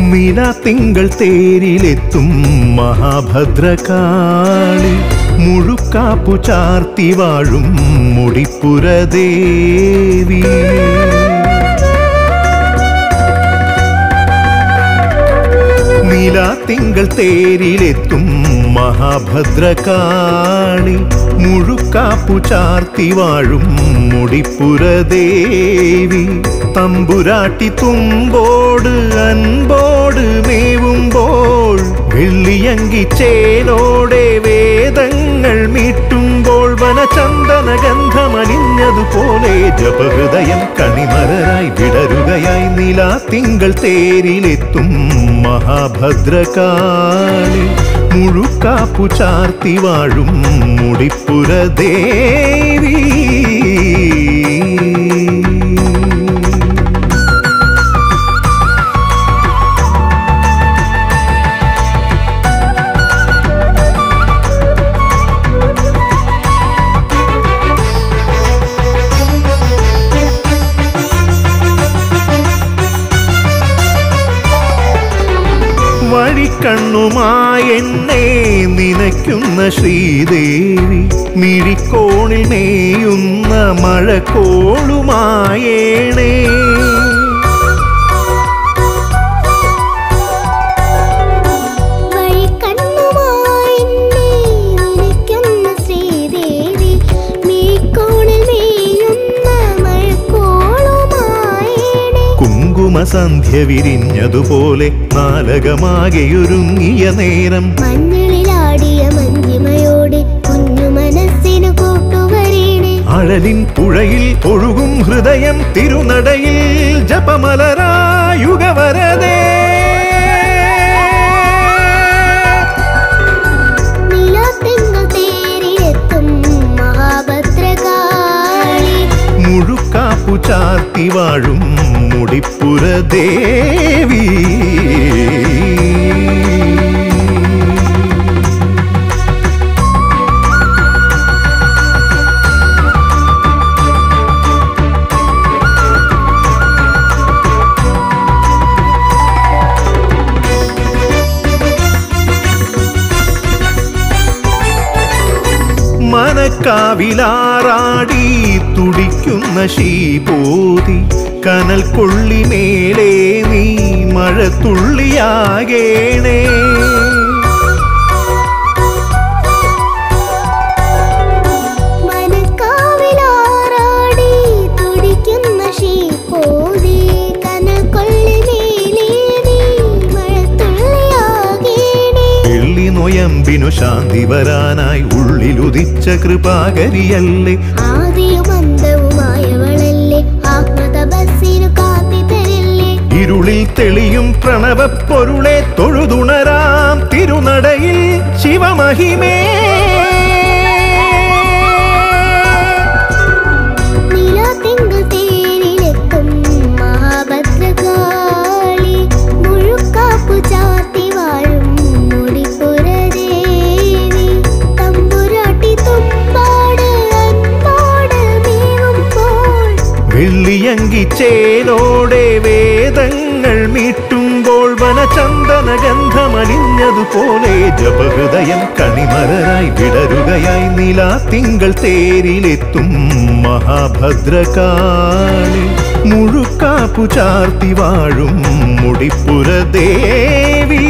നിലാത്തിങ്കൾ തേരിലെത്തും മഹാഭദ്രകാളി മുഴുക്കാപ്പു ചാർത്തി വാഴും മുടിപ്പുരദേവി നിലാത്തിങ്കൾ തേരിലെത്തും മഹാഭദ്രകാളി മുഴുക്കാപ്പു ചാർത്തി വാഴും മുടിപ്പുരദേവി തമ്പുരാട്ടി തുമ്പോട് അൻപോട് മേവുമ്പോൾ വെള്ളിയങ്കി ചേലോടെ വേദങ്ങൾ മീട്ടുമ്പോൾ വനചന്ദന ഗന്ധമലിഞ്ഞതുപോലെ ജപഹൃദയം കണിമരരായി വിടരുകയായി നിലാത്തിങ്കൾ തേരിലെത്തും മഹാഭദ്രകാളി മുഴുക്കാപ്പു ചാർത്തി വാഴും മുടിപ്പുരദേവി വഴിക്കണ്ണുമായെന്നെ നിനയ്ക്കുന്ന ശ്രീദേവി മിഴിക്കോണിൽ മേയുന്ന മഴക്കോളുമായേണേ വഴിക്കണ്ണുമായി എന്നെ നിനയ്ക്കുന്ന ശ്രീദേവി മീക്കോണിൽ മേയുന്ന മഴക്കോളുമായേണേ കുങ്കുമസന്ധ്യ വിരിഞ്ഞതുപോലെ നാലകമാകെയൊരുങ്ങിയ നേരം മഞ്ഞളിലാടിയ മഞ്ജിമയോടെ കുഞ്ഞു മനസ്സിനു കൂട്ടുവരീണേ അഴലിൻ പുഴയിൽ ഒഴുകും ഹൃദയം തിരുനടയിൽ ജപമലരായുഗവരതേ നിലാത്തിങ്കൾ തേരിലെത്തും മഹാഭദ്രകാളി മുഴുക്കാപ്പു ചാർത്തി വാഴും മുടിപ്പുരദേവി മനക്കാവിലാറാടി തുടിക്കുന്ന ശീപോതി കനൽ കൊള്ളി മേലേ നീ മഴ തുള്ളിയാകേണേ മനക്കാവിലാറാടി തുടിക്കുന്ന ശീപോതി കനൽ കൊള്ളി മേലേ നീ മഴത്തുള്ളിയാകേണേ വെള്ളി നൊയമ്പിനു ശാന്തി വരാനായി ഉള്ളിലുദിച്ച കൃപാകരിയല്ലേ ആദിയും അന്തവുമായവളല്ലേ ആത്മതപസ്സിനു കാത്തി തരില്ലേ ഇരുളിൽ തെളിയും പ്രണവപ്പൊരുളെ തൊഴുതുണരാം തിരുനടയിൽ ശിവമഹിമേ നിലാത്തിങ്കൾ തേരിലെത്തും മഹാഭദ്രകാളി മുഴുക്കാപ്പു ചാർത്തി വാഴും മുടിപ്പുരദേവി തമ്പുരാട്ടി തുമ്പാട് അൻപാട് മേവുമ്പോൾ വെള്ളിയങ്കി ചേലോടെ വേദങ്ങൾ മീട്ടുമ്പോൾ വനചന്ദന ഗന്ധമലിഞ്ഞതുപോലെ ജപഹൃദയം കണിമരരായി വിടരുകയായി നിലാത്തിങ്കൾ തേരിലെത്തും മഹാഭദ്രകാളി മുഴുക്കാപ്പു ചാർത്തി വാഴും മുടിപ്പുരദേവി